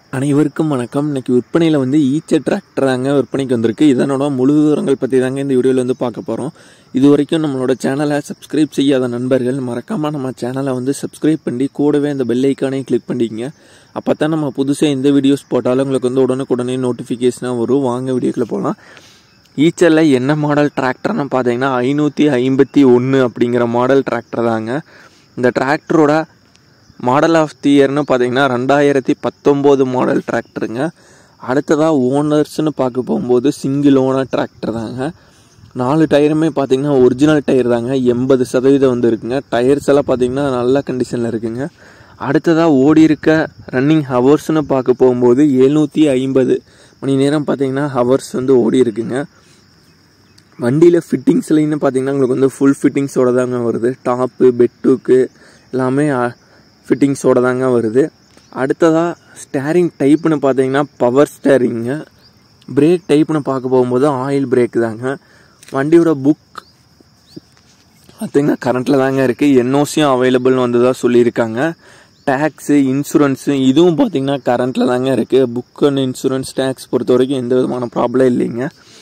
அனைவருக்கும் வணக்கம் இன்னைக்கு விற்பனையில் வந்து ஈச்ச டிராக்டர் தாங்க விற்பனைக்கு வந்திருக்கு இதனோட முழு விவரங்கள் பற்றி தாங்க இந்த வீடியோவில் வந்து பார்க்க போகிறோம் இது வரைக்கும் நம்மளோட சேனலை சப்ஸ்கிரைப் செய்யாத நண்பர்கள் மறக்காமல் நம்ம சேனலை வந்து சப்ஸ்கிரைப் பண்ணி கூடவே இந்த பெல் ஐக்கானையும் கிளிக் பண்ணிக்கங்க அப்போ தான் நம்ம புதுசாக எந்த வீடியோஸ் போட்டாலும் உங்களுக்கு வந்து உடனுக்குடனே நோட்டிஃபிகேஷனாக வரும் வாங்க வீடியோக்குள்ள போகலாம் ஈச்சரில் என்ன மாடல் டிராக்டர்னு பார்த்தீங்கன்னா ஐநூற்றி ஐம்பத்தி ஒன்று அப்படிங்கிற மாடல் டிராக்டர் தாங்க இந்த டிராக்டரோட மாடல் ஆஃப் தி இயர்னு பார்த்தீங்கன்னா ரெண்டாயிரத்தி பத்தொம்போது மாடல் டிராக்டருங்க அடுத்ததாக ஓனர்ஸ்னு பார்க்க போகும்போது சிங்கிள் ஓனர் டிராக்டர் தாங்க நாலு டயருமே பார்த்தீங்கன்னா ஒரிஜினல் டயர் தாங்க எண்பது சதவீதம் வந்து இருக்குங்க டயர்ஸ் எல்லாம் பார்த்தீங்கன்னா நல்ல கண்டிஷனில் இருக்குங்க அடுத்ததாக ஓடி இருக்க ரன்னிங் ஹவர்ஸ்னு பார்க்க போகும்போது எழுநூற்றி ஐம்பது மணி நேரம் பார்த்தீங்கன்னா ஹவர்ஸ் வந்து ஓடி இருக்குங்க வண்டியில் ஃபிட்டிங்ஸ்லைன்னு பார்த்தீங்கன்னா உங்களுக்கு வந்து ஃபுல் ஃபிட்டிங்ஸோட தாங்க வருது டாப்பு பெட்டுக்கு எல்லாமே ஃபிட்டிங்ஸோட தாங்க வருது அடுத்ததாக ஸ்டேரிங் டைப்புன்னு பார்த்தீங்கன்னா பவர் ஸ்டேரிங்க பிரேக் டைப்புன்னு பார்க்க போகும்போது ஆயில் பிரேக் தாங்க வண்டியோட புக் பார்த்தீங்கன்னா கரண்ட்டில் தாங்க இருக்குது என்ஓசியும் அவைலபிள்னு வந்து தான் சொல்லியிருக்காங்க டேக்ஸு இன்சூரன்ஸு இதுவும் பார்த்தீங்கன்னா கரண்ட்டில் தாங்க இருக்குது புக் அண்ட் இன்சூரன்ஸ் டேக்ஸ் பொறுத்த வரைக்கும் எந்த விதமான ப்ராப்ளம் இல்லைங்க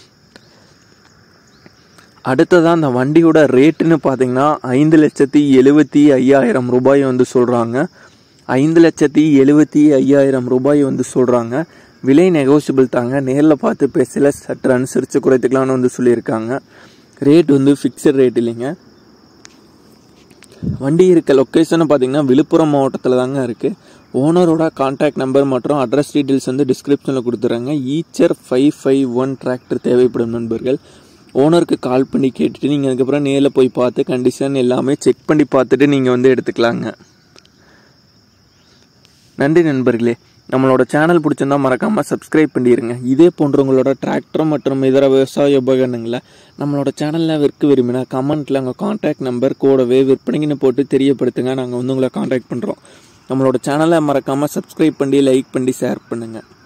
அடுத்ததாக அந்த வண்டியோட ரேட்டுன்னு பார்த்தீங்கன்னா ஐந்து லட்சத்தி எழுபத்தி ஐயாயிரம் ரூபாய் வந்து சொல்கிறாங்க ஐந்து லட்சத்தி எழுபத்தி ஐயாயிரம் ரூபாய் வந்து சொல்கிறாங்க விலை நெகோசியபிள் தாங்க நேரில் பார்த்து பேசல சற்று அனுசரித்து குறைத்துக்கலாம்னு வந்து சொல்லியிருக்காங்க ரேட் வந்து ஃபிக்ஸட் ரேட் இல்லைங்க வண்டி இருக்க லொக்கேஷன் பார்த்தீங்கன்னா விழுப்புரம் மாவட்டத்தில் தாங்க இருக்குது ஓனரோட கான்டாக்ட் நம்பர் மற்றும் அட்ரஸ் டீட்டெயில்ஸ் வந்து டிஸ்கிரிப்ஷனில் கொடுத்துட்றாங்க Eicher five five one tractor தேவைப்படும் நண்பர்கள் ஓனருக்கு கால் பண்ணி கேட்டுட்டு நீங்கள் அதுக்கப்புறம் நேரில் போய் பார்த்து கண்டிஷன் எல்லாமே செக் பண்ணி பார்த்துட்டு நீங்கள் வந்து எடுத்துக்கலாங்க நன்றி நண்பர்களே நம்மளோட சேனல் பிடிச்சிருந்தா மறக்காமல் சப்ஸ்கிரைப் பண்ணிடுங்க இதே போன்றவங்களோட டிராக்டர் மற்றும் இதர விவசாய உபகரணங்களை நம்மளோட சேனலில் விற்க விரும்பினா கமெண்ட்டில் உங்கள் கான்டாக்ட் நம்பர் கூடவே விற்பனைக்குன்னு போட்டு தெரியப்படுத்துங்க நாங்கள் வந்து உங்களை கான்டாக்ட் பண்ணுறோம் நம்மளோட சேனலை மறக்காமல் சப்ஸ்கிரைப் பண்ணி லைக் பண்ணி ஷேர் பண்ணுங்கள்